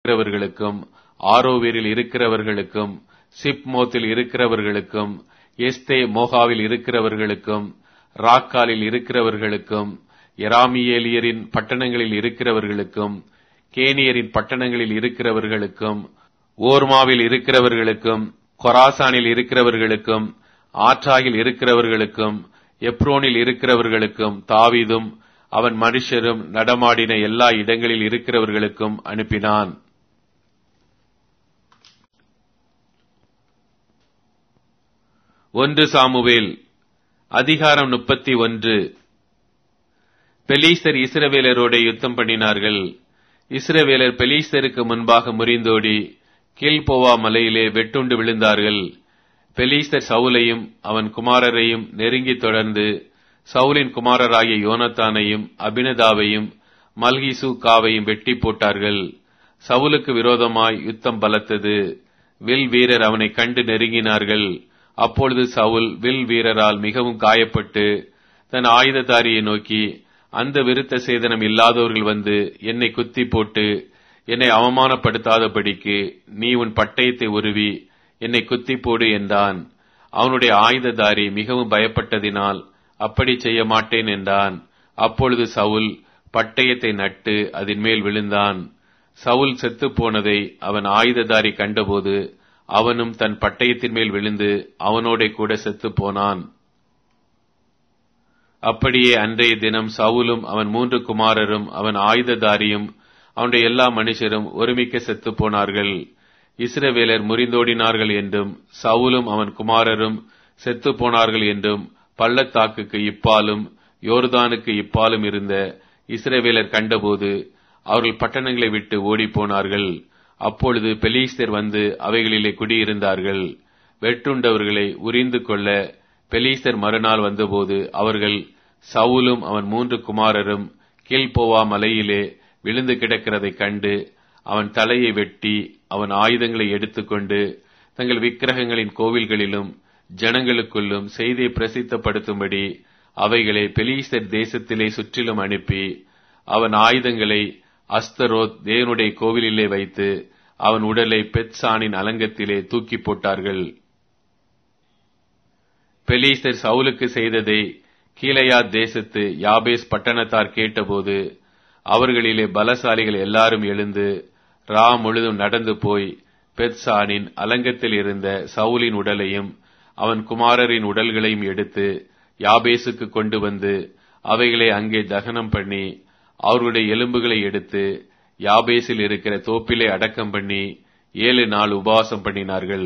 இருக்கிறவர்களுக்கும் ஆரோவேரில் இருக்கிறவர்களுக்கும் சிப்மோத்தில் இருக்கிறவர்களுக்கும் எஸ்தே மோகாவில் இருக்கிறவர்களுக்கும் ராக்காலில் இருக்கிறவர்களுக்கும் எராமியேலியரின் பட்டணங்களில் இருக்கிறவர்களுக்கும் கேனியரின் பட்டணங்களில் இருக்கிறவர்களுக்கும் ஓர்மாவில் இருக்கிறவர்களுக்கும் கொராசானில் இருக்கிறவர்களுக்கும் ஆற்றாகில் இருக்கிறவர்களுக்கும் எப்ரோனில் இருக்கிறவர்களுக்கும் தாவீதும் அவன் மனுஷரும் நடமாடின எல்லா இடங்களில் இருக்கிறவர்களுக்கும் அனுப்பினான் ஒன்று சாமுவேல் அதிகாரம் முப்பத்தி ஒன்று பெலீஸ்தர் இஸ்ரவேலரோட யுத்தம் பண்ணினார்கள் இஸ்ரவேலர் பெலீஸ்தருக்கு முன்பாக முறிந்தோடி கீழ்போவா மலையிலே வெட்டுண்டு விழுந்தார்கள் பெலீஸ்தர் சவுலையும் அவன் குமாரரையும் நெருங்கி தொடர்ந்து சவுலின் குமாரராகிய யோனத்தானையும் அபினதாவையும் மல்கிசு காவையும் வெட்டி போட்டார்கள் சவுலுக்கு விரோதமாய் யுத்தம் பலத்தது வில் வீரர் அவனை கண்டு நெருங்கினார்கள் அப்பொழுது சவுல் வில் வீரரால் மிகவும் காயப்பட்டு தன் ஆயுததாரியை நோக்கி அந்த விருத்த சேதனம் இல்லாதவர்கள் வந்து என்னை குத்தி போட்டு என்னை அவமானப்படுத்தாதபடிக்கு நீ உன் பட்டயத்தை உருவி என்னை குத்தி போடு என்றான் அவனுடைய ஆயுததாரி மிகவும் பயப்பட்டதினால் அப்படி செய்ய மாட்டேன் என்றான் அப்பொழுது சவுல் பட்டயத்தை நட்டு அதன் மேல் விழுந்தான் சவுல் செத்து போனதை அவன் ஆயுததாரி கண்டபோது அவனும் தன் பட்டயத்தின் மேல் விழுந்து அவனோட கூட செத்து போனான் அப்படியே அன்றைய தினம் சவுலும் அவன் மூன்று குமாரரும் அவன் ஆயுததாரியும் அவனுடைய எல்லா மனுஷரும் ஒருமிக்க செத்து போனார்கள் இஸ்ரவேலர் முறிந்தோடினார்கள் என்றும் சவுலும் அவன் குமாரரும் செத்து போனார்கள் என்றும் பள்ளத்தாக்குக்கு இப்பாலும் யோர்தானுக்கு இப்பாலும் இருந்த இஸ்ரவேலர் கண்டபோது அவர்கள் பட்டணங்களை விட்டு ஓடிப்போனார்கள் அப்பொழுது பெலீஸ்தர் வந்து அவைகளிலே குடியிருந்தார்கள் வெட்டுண்டவர்களை உரிந்து கொள்ள பெலீஸ்தர் மறுநாள் வந்தபோது அவர்கள் சவுலும் அவன் மூன்று குமாரரும் கீழ்போவா மலையிலே விழுந்து கிடக்கிறதைக் கண்டு அவன் தலையை வெட்டி அவன் ஆயுதங்களை எடுத்துக்கொண்டு தங்கள் விக்கிரகங்களின் கோவில்களிலும் ஜனங்களுக்குள்ளும் செய்தியை பிரசித்தப்படுத்தும்படி அவைகளை பெலீஸ்தர் தேசத்திலே சுற்றிலும் அனுப்பி அவன் ஆயுதங்களை அஸ்தரோத் தேவனுடைய கோவிலிலே வைத்து அவன் உடலை பெட்சானின் அலங்கத்திலே தூக்கி போட்டார்கள் பெலீஸ்தர் சவுலுக்கு செய்ததை கீழையா தேசத்து யாபேஸ் பட்டணத்தார் கேட்டபோது அவர்களிலே பலசாலிகள் எல்லாரும் எழுந்து ரா முழுதும் நடந்து போய் பெட்சானின் அலங்கத்தில் இருந்த சவுலின் உடலையும் அவன் குமாரரின் உடல்களையும் எடுத்து யாபேசுக்கு கொண்டு வந்து அவைகளை அங்கே தகனம் பண்ணி அவர்களுடைய எலும்புகளை எடுத்து யாபேசில் இருக்கிற தோப்பிலே அடக்கம் பண்ணி ஏழு நாள் உபவாசம் பண்ணினார்கள்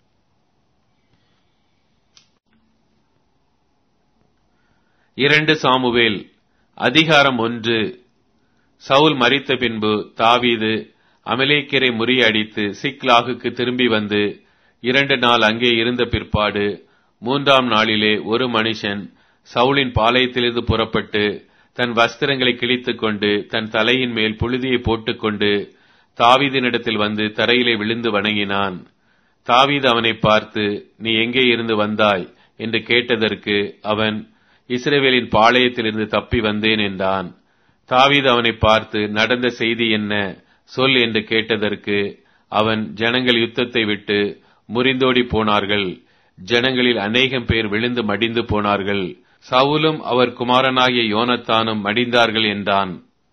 இரண்டு சாமுவேல் அதிகாரம் ஒன்று சவுல் மறித்த பின்பு தாவீது அமலேக்கரை முறியடித்து சிக்லாகுக்கு திரும்பி வந்து இரண்டு நாள் அங்கே இருந்த பிற்பாடு மூன்றாம் நாளிலே ஒரு மனுஷன் சவுலின் பாளையத்திலிருந்து புறப்பட்டு தன் வஸ்திரங்களை கிழித்துக் கொண்டு தன் தலையின் மேல் புழுதியை போட்டுக்கொண்டு தாவீதினிடத்தில் வந்து தரையிலே விழுந்து வணங்கினான் தாவீது அவனை பார்த்து நீ எங்கே இருந்து வந்தாய் என்று கேட்டதற்கு அவன் இஸ்ரேவேலின் பாளையத்திலிருந்து தப்பி வந்தேன் என்றான் தாவீது அவனை பார்த்து நடந்த செய்தி என்ன சொல் என்று கேட்டதற்கு அவன் ஜனங்கள் யுத்தத்தை விட்டு முறிந்தோடி போனார்கள் ஜனங்களில் அநேகம் பேர் விழுந்து மடிந்து போனார்கள் சவுலும் அவர் குமாரனாகிய யோனத்தானும் மடிந்தார்கள் என்றான்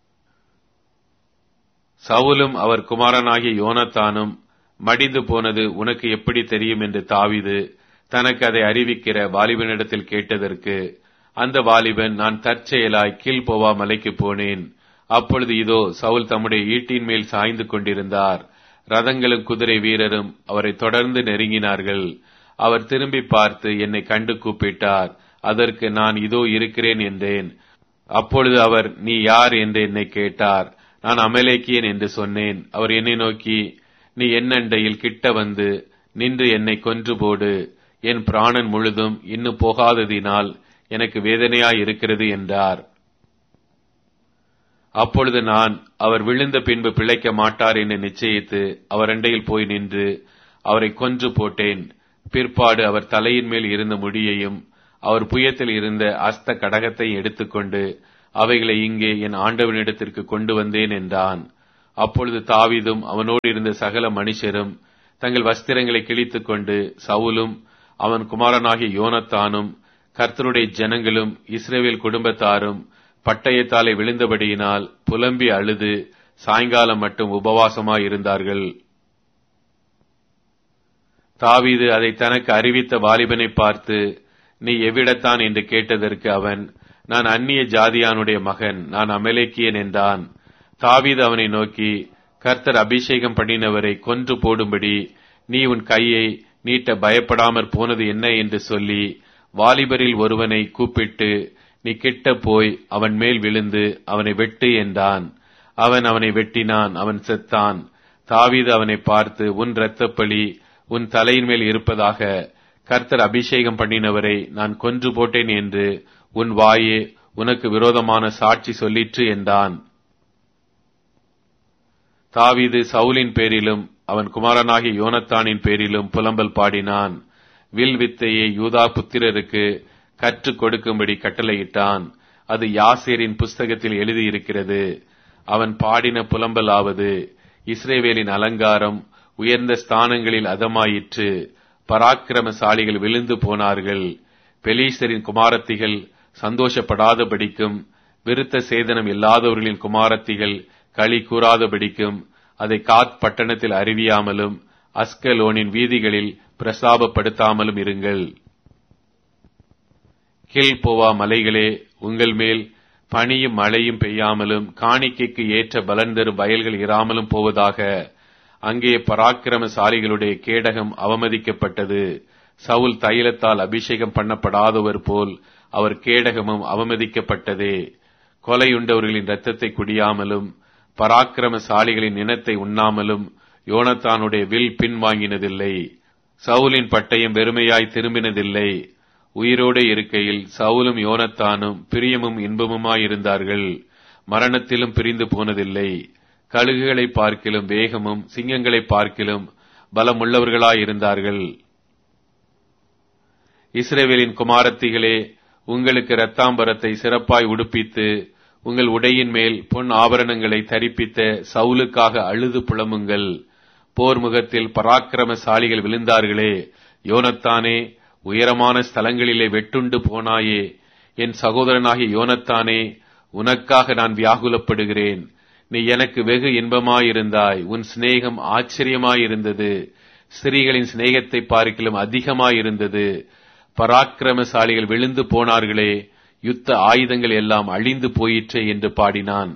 சவுலும் அவர் குமாரனாகிய யோனத்தானும் மடிந்து போனது உனக்கு எப்படி தெரியும் என்று தாவிது தனக்கு அதை அறிவிக்கிற வாலிபனிடத்தில் கேட்டதற்கு அந்த வாலிபன் நான் தற்செயலாய் கீழ்போவா மலைக்கு போனேன் அப்பொழுது இதோ சவுல் தம்முடைய ஈட்டின் மேல் சாய்ந்து கொண்டிருந்தார் ரதங்களும் குதிரை வீரரும் அவரை தொடர்ந்து நெருங்கினார்கள் அவர் திரும்பி பார்த்து என்னை கண்டு கூப்பிட்டார் அதற்கு நான் இதோ இருக்கிறேன் என்றேன் அப்பொழுது அவர் நீ யார் என்று என்னை கேட்டார் நான் அமலேக்கியன் என்று சொன்னேன் அவர் என்னை நோக்கி நீ என்னண்டையில் கிட்ட வந்து நின்று என்னை கொன்று போடு என் பிராணன் முழுதும் இன்னும் போகாததினால் எனக்கு வேதனையாய் இருக்கிறது என்றார் அப்பொழுது நான் அவர் விழுந்த பின்பு பிழைக்க மாட்டார் என்று நிச்சயித்து அவர் அண்டையில் போய் நின்று அவரை கொன்று போட்டேன் பிற்பாடு அவர் தலையின் மேல் இருந்த முடியையும் அவர் புயத்தில் இருந்த அஸ்த கடகத்தை எடுத்துக்கொண்டு அவைகளை இங்கே என் ஆண்டவனிடத்திற்கு கொண்டு வந்தேன் என்றான் அப்பொழுது தாவீதும் அவனோடு இருந்த சகல மனுஷரும் தங்கள் வஸ்திரங்களை கிழித்துக் கொண்டு சவுலும் அவன் குமாரனாகிய யோனத்தானும் கர்த்தருடைய ஜனங்களும் இஸ்ரேவேல் குடும்பத்தாரும் பட்டயத்தாலே விழுந்தபடியினால் புலம்பி அழுது சாயங்காலம் மட்டும் உபவாசமாய் இருந்தார்கள் தாவீது அதை தனக்கு அறிவித்த வாலிபனை பார்த்து நீ எவ்விடத்தான் என்று கேட்டதற்கு அவன் நான் அந்நிய ஜாதியானுடைய மகன் நான் அமலேக்கியன் என்றான் தாவீது அவனை நோக்கி கர்த்தர் அபிஷேகம் பண்ணினவரை கொன்று போடும்படி நீ உன் கையை நீட்ட பயப்படாமற் போனது என்ன என்று சொல்லி வாலிபரில் ஒருவனை கூப்பிட்டு நீ கிட்ட போய் அவன் மேல் விழுந்து அவனை வெட்டு என்றான் அவன் அவனை வெட்டினான் அவன் செத்தான் தாவீது அவனை பார்த்து உன் இரத்தப்பழி உன் தலையின் மேல் இருப்பதாக கர்த்தர் அபிஷேகம் பண்ணினவரை நான் கொன்று போட்டேன் என்று உன் வாயே உனக்கு விரோதமான சாட்சி சொல்லிற்று என்றான் தாவீது சவுலின் பேரிலும் அவன் குமாரனாகிய யோனத்தானின் பேரிலும் புலம்பல் பாடினான் வில் வித்தையை யூதா புத்திரருக்கு கற்றுக் கொடுக்கும்படி கட்டளையிட்டான் அது யாசேரின் புஸ்தகத்தில் எழுதியிருக்கிறது அவன் பாடின புலம்பலாவது இஸ்ரேவேலின் அலங்காரம் உயர்ந்த ஸ்தானங்களில் அதமாயிற்று பராக்கிரமசாலிகள் விழுந்து போனார்கள் பெலீஸ்தரின் குமாரத்திகள் சந்தோஷப்படாதபடிக்கும் விருத்த சேதனம் இல்லாதவர்களின் குமாரத்திகள் களி கூறாதபடிக்கும் அதை காத் பட்டணத்தில் அறிவியாமலும் அஸ்கலோனின் வீதிகளில் பிரசாபப்படுத்தாமலும் இருங்கள் கில்போவா மலைகளே உங்கள் மேல் பனியும் மழையும் பெய்யாமலும் காணிக்கைக்கு ஏற்ற பலன் தரும் வயல்கள் இராமலும் போவதாக அங்கே பராக்கிரமசாலிகளுடைய கேடகம் அவமதிக்கப்பட்டது சவுல் தைலத்தால் அபிஷேகம் பண்ணப்படாதவர் போல் அவர் கேடகமும் அவமதிக்கப்பட்டதே கொலையுண்டவர்களின் இரத்தத்தை குடியாமலும் பராக்கிரமசாலிகளின் இனத்தை உண்ணாமலும் யோனத்தானுடைய வில் பின்வாங்கினதில்லை சவுலின் பட்டயம் வெறுமையாய் திரும்பினதில்லை உயிரோடு இருக்கையில் சவுலும் யோனத்தானும் பிரியமும் இன்பமுமாயிருந்தார்கள் மரணத்திலும் பிரிந்து போனதில்லை கழுகுகளை பார்க்கிலும் வேகமும் சிங்கங்களை பார்க்கிலும் பலமுள்ளவர்களாயிருந்தார்கள் இஸ்ரேவேலின் குமாரத்திகளே உங்களுக்கு இரத்தாம்பரத்தை சிறப்பாய் உடுப்பித்து உங்கள் உடையின் மேல் பொன் ஆபரணங்களை தரிப்பித்த சவுலுக்காக அழுது புலமுங்கள் போர் முகத்தில் பராக்கிரமசாலிகள் விழுந்தார்களே யோனத்தானே உயரமான ஸ்தலங்களிலே வெட்டுண்டு போனாயே என் சகோதரனாகிய யோனத்தானே உனக்காக நான் வியாகுலப்படுகிறேன் நீ எனக்கு வெகு இன்பமாயிருந்தாய் உன் சிநேகம் ஆச்சரியமாயிருந்தது ஸ்திரீகளின் சிநேகத்தை பார்க்கிலும் அதிகமாயிருந்தது பராக்கிரமசாலிகள் விழுந்து போனார்களே யுத்த ஆயுதங்கள் எல்லாம் அழிந்து போயிற்றே என்று பாடினான்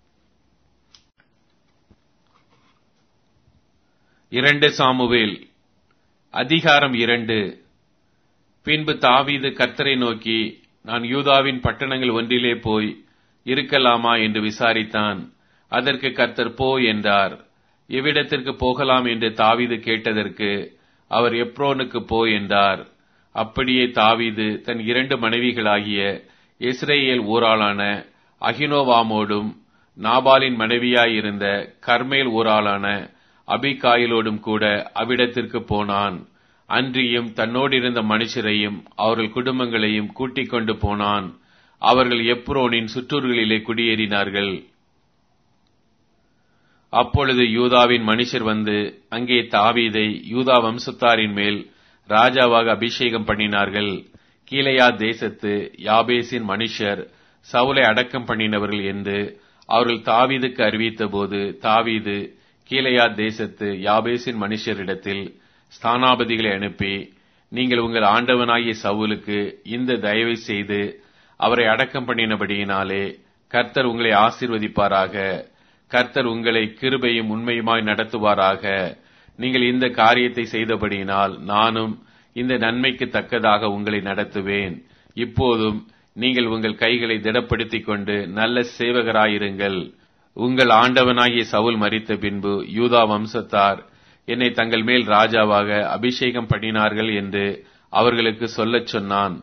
இரண்டு சாமுவேல் அதிகாரம் இரண்டு பின்பு தாவீது கர்த்தரை நோக்கி நான் யூதாவின் பட்டணங்கள் ஒன்றிலே போய் இருக்கலாமா என்று விசாரித்தான் அதற்கு கர்த்தர் போ என்றார் எவ்விடத்திற்கு போகலாம் என்று தாவீது கேட்டதற்கு அவர் எப்ரோனுக்கு போ என்றார் அப்படியே தாவீது தன் இரண்டு மனைவிகளாகிய இஸ்ரேல் ஊராளான அகினோவாமோடும் நாபாலின் மனைவியாயிருந்த கர்மேல் ஊராளான அபிகாயிலோடும் கூட அவ்விடத்திற்கு போனான் அன்றியும் தன்னோடிருந்த மனுஷரையும் அவர்கள் குடும்பங்களையும் கூட்டிக் கொண்டு போனான் அவர்கள் எப்ரோனின் சுற்றூர்களிலே குடியேறினார்கள் அப்பொழுது யூதாவின் மனுஷர் வந்து அங்கே தாவீதை யூதா வம்சத்தாரின் மேல் ராஜாவாக அபிஷேகம் பண்ணினார்கள் கீழையா தேசத்து யாபேசின் மனுஷர் சவுலை அடக்கம் பண்ணினவர்கள் என்று அவர்கள் தாவீதுக்கு அறிவித்த போது தாவீது கீழையா தேசத்து யாபேசின் மனுஷரிடத்தில் ஸ்தானாபதிகளை அனுப்பி நீங்கள் உங்கள் ஆண்டவனாகிய சவுலுக்கு இந்த தயவை செய்து அவரை அடக்கம் பண்ணினபடியினாலே கர்த்தர் உங்களை ஆசீர்வதிப்பாராக கர்த்தர் உங்களை கிருபையும் உண்மையுமாய் நடத்துவாராக நீங்கள் இந்த காரியத்தை செய்தபடியினால் நானும் இந்த நன்மைக்கு தக்கதாக உங்களை நடத்துவேன் இப்போதும் நீங்கள் உங்கள் கைகளை திடப்படுத்திக் கொண்டு நல்ல சேவகராயிருங்கள் உங்கள் ஆண்டவனாகிய சவுல் மறித்த பின்பு யூதா வம்சத்தார் என்னை தங்கள் மேல் ராஜாவாக அபிஷேகம் பண்ணினார்கள் என்று அவர்களுக்கு சொல்லச் சொன்னான்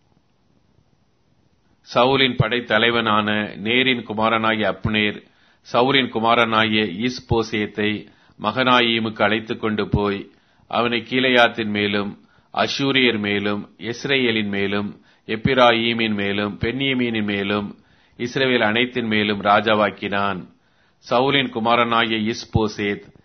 சவுலின் படைத்தலைவனான நேரின் குமாரனாகிய அப்னேர் சவுலின் குமாரனாகிய ஈஸ்போசேத்தை மகனாயீமுக்கு அழைத்துக் கொண்டு போய் அவனை கீழையாத்தின் மேலும் அஷூரியர் மேலும் இஸ்ரேலின் மேலும் எப்பிராயீமின் மேலும் பென்னியமீனின் மேலும் இஸ்ரேவேல் அனைத்தின் மேலும் ராஜாவாக்கினான் சவுலின் குமாரனாகிய இஸ்போசேத்